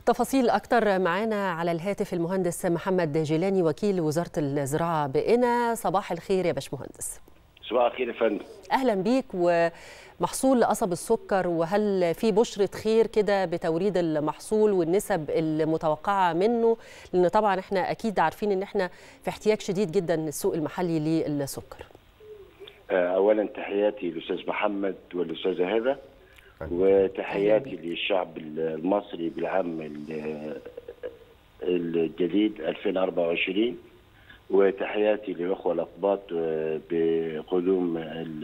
تفاصيل أكتر معانا على الهاتف المهندس محمد جيلاني وكيل وزارة الزراعة بقنا صباح الخير يا باشمهندس صباح الخير يا فندم أهلا بيك ومحصول قصب السكر وهل في بشرة خير كده بتوريد المحصول والنسب المتوقعة منه لأن طبعا احنا أكيد عارفين إن احنا في احتياج شديد جدا السوق المحلي للسكر اولا تحياتي للاستاذ محمد والاستاذه هبه وتحياتي للشعب المصري بالعام الجديد 2024 وتحياتي للاخوه الاقباط بقدوم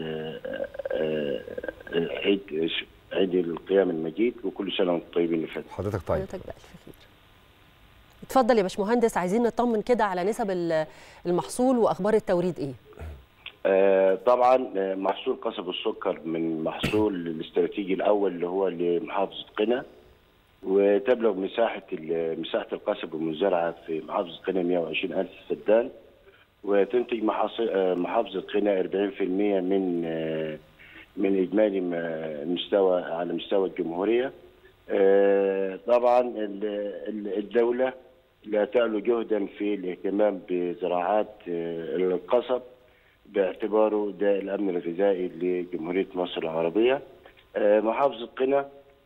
عيد عيد القيام المجيد وكل سنه وانتم طيبين يا حضرتك طيب حضرتك بألف خير اتفضل يا باشمهندس عايزين نطمن كده على نسب المحصول واخبار التوريد ايه آه طبعا محصول قصب السكر من محصول الاستراتيجي الاول اللي هو لمحافظه قنا وتبلغ مساحه مساحه القصب المزرعه في محافظه قنا 120 الف فدان وتنتج محافظه قنا 40% من من اجمالي مستوى على مستوى الجمهوريه طبعا الدوله لا تعلو جهدا في الاهتمام بزراعات القصب باعتباره ده الامن الغذائي لجمهوريه مصر العربيه. محافظه قنا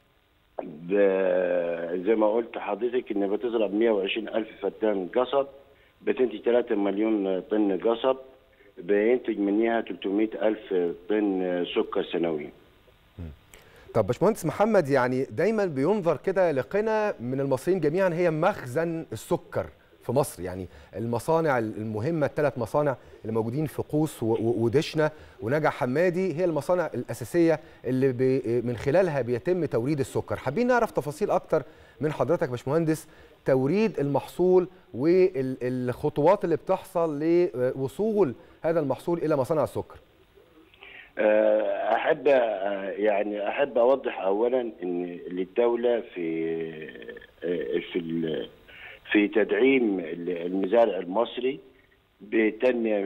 زي ما قلت حضرتك ان بتزرع 120 الف فدان قصب بتنتج 3 مليون طن قصب بينتج منها 300 الف طن سكر سنويا. طب باشمهندس محمد يعني دايما بينظر كده لقنا من المصريين جميعا هي مخزن السكر في مصر يعني المصانع المهمة الثلاث مصانع اللي موجودين في قوس ودشنا ونجع حمادي هي المصانع الأساسية اللي بي من خلالها بيتم توريد السكر حابين نعرف تفاصيل أكتر من حضرتك باشمهندس توريد المحصول والخطوات اللي بتحصل لوصول هذا المحصول إلى مصانع السكر أحب يعني أحب أوضح أولا أن للدولة في في في تدعيم المزارع المصري بتنمية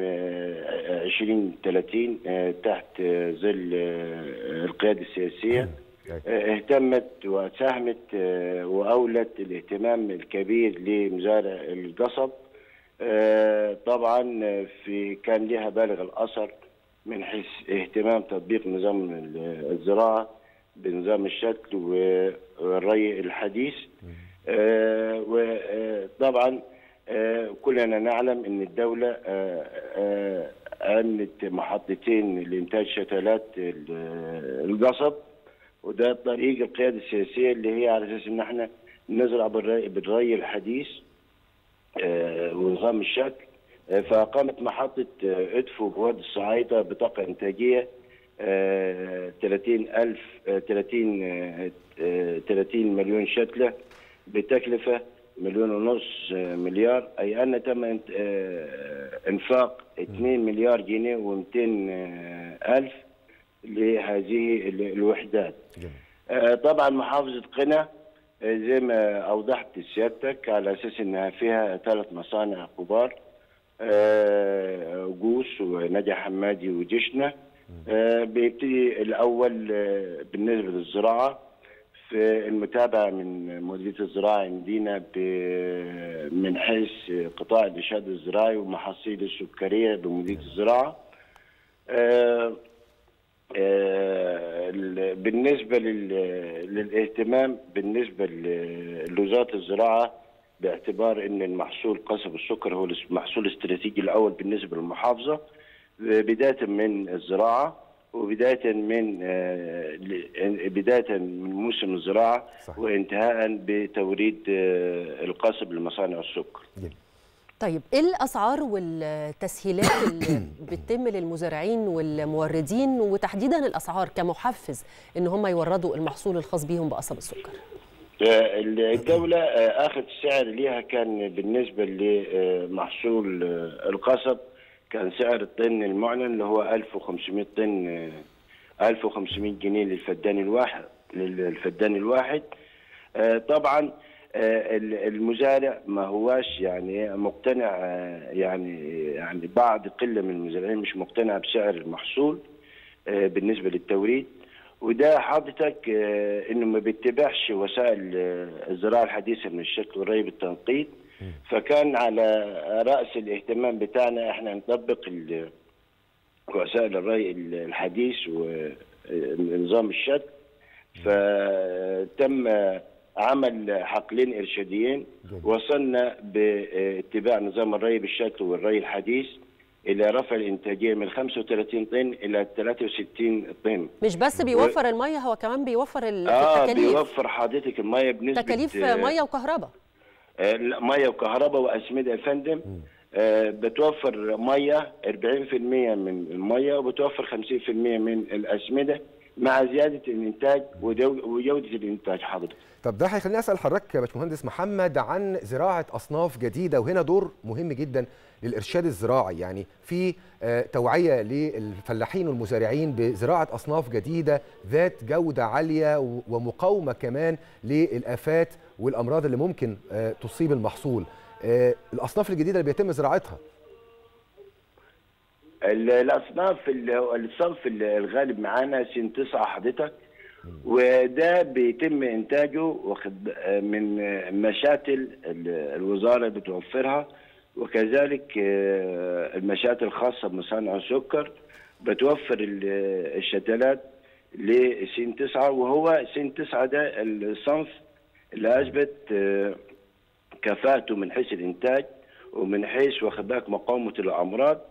2030 تحت ظل القيادة السياسية اهتمت وساهمت وأولت الاهتمام الكبير لمزارع القصب طبعا في كان لها بالغ الأثر من حيث اهتمام تطبيق نظام الزراعة بنظام الشتل والري الحديث آه وطبعا آه كلنا نعلم ان الدوله آه عملت محطتين لانتاج شتلات القصب وده طريق القياده السياسيه اللي هي على اساس ان احنا نزرع بالري, بالري الحديث ونظام الشكل فقامت محطه ادفو بوادي الصعايده بطاقه انتاجيه 30 ألف 30 30 مليون شتله بتكلفة مليون ونص مليار أي أن تم إنفاق 2 مليار جنيه و200 ألف لهذه الوحدات طبعا محافظة قنا زي ما أوضحت سيادتك على أساس أنها فيها ثلاث مصانع كبار جوس ونجا حمادي وجشنة بيبتدي الأول بالنسبة للزراعة في المتابعة من مديرية الزراعة عندنا من حيث قطاع الإرشاد الزراعي والمحاصيل السكرية بمديرية الزراعة بالنسبة للاهتمام بالنسبة لوزارة الزراعة باعتبار أن المحصول قصب السكر هو المحصول الاستراتيجي الأول بالنسبة للمحافظة بداية من الزراعة وبدايه من بدايه من موسم الزراعه صحيح. وانتهاء بتوريد القصب لمصانع السكر. طيب ايه الاسعار والتسهيلات اللي بتتم للمزارعين والموردين وتحديدا الاسعار كمحفز ان هم يوردوا المحصول الخاص بيهم بقصب السكر؟ الدولة آخر سعر ليها كان بالنسبة لمحصول القصب كان سعر الطن المعلن اللي هو 1500 طن 1500 جنيه للفدان الواحد للفدان الواحد طبعا المزارع ما هواش يعني مقتنع يعني يعني بعض قله من المزارعين مش مقتنع بسعر المحصول بالنسبه للتوريد وده حضرتك آه، انه ما بيتبعش وسائل آه، الزراعه الحديثه من الشكل والري بالتنقيط فكان على راس الاهتمام بتاعنا احنا نطبق ال- وسائل الري الحديث ونظام الشد فتم عمل حقلين ارشاديين جميل. وصلنا باتباع نظام الري بالشكل والري الحديث الى رفع الانتاجيه من 35 طن الى 63 طن مش بس بيوفر الميه هو كمان بيوفر ال- اه التكاليف بيوفر حضرتك الميه بنسبه تكاليف آه، ميه وكهرباء آه، لا، ميه وكهرباء واسمده يا فندم آه، بتوفر ميه 40% من الميه وبتوفر 50% من الاسمده مع زياده الانتاج ودو- وجوده الانتاج حضرتك طب ده هيخليني اسال حضرتك يا باشمهندس محمد عن زراعه اصناف جديده وهنا دور مهم جدا للارشاد الزراعي يعني في آه، توعيه للفلاحين والمزارعين بزراعه اصناف جديده ذات جوده عاليه و- ومقاومه كمان للافات والامراض اللي ممكن آه، تصيب المحصول آه، الاصناف الجديده اللي بيتم زراعتها ال- الاصناف ال- الصنف ال- الغالب معانا سن تسعة حضرتك وده بيتم انتاجه واخد من مشاتل ال- الوزاره بتوفرها وكذلك آه، المشاتل الخاصه بمصانع السكر بتوفر ال- الشتلات لسن تسعة وهو سن تسعة ده الصنف اللي اثبت آه، كفاءته من حيث الانتاج ومن حيث واخد بالك مقاومه الامراض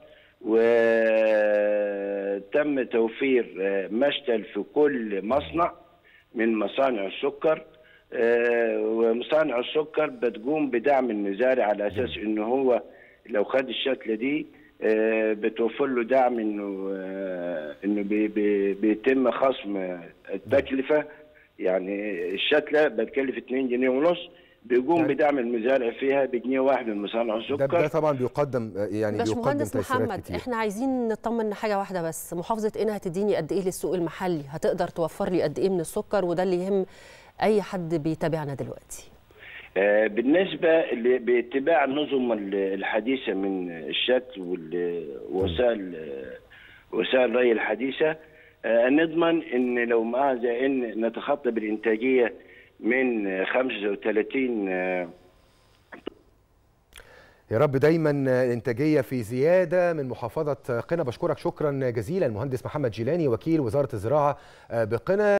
وتم توفير آه، مشتل في كل مصنع من مصانع السكر آه، ومصانع السكر بتقوم بدعم المزارع على اساس انه هو لو خد الشتله دي آه، بتوفر له دعم انه آه، انه بي- بي- بيتم خصم التكلفه يعني الشتله بتكلف 2 جنيه ونص بيقوم يعني- بدعم المزارع فيها بجنيه واحد من مصانع ده, ده السكر طبعا بيقدم آه، يعني بيقدم باشمهندس تيسيرات محمد كتير احنا عايزين نطمن حاجه واحده بس محافظه قنا هتديني قد ايه للسوق المحلي هتقدر توفر لي قد ايه من السكر وده اللي يهم اي حد بيتابعنا دلوقتي آه، بالنسبة ل- باتباع النظم ال- الحديثة من الشكل ووسائل وسائل الري الحديثة آه، نضمن ان لو مع زي ان نتخطى بالانتاجية من 35 آه، يا رب دايما انتاجيه في زياده من محافظه قنا بشكرك شكرا جزيلا المهندس محمد جيلاني وكيل وزاره الزراعه بقنا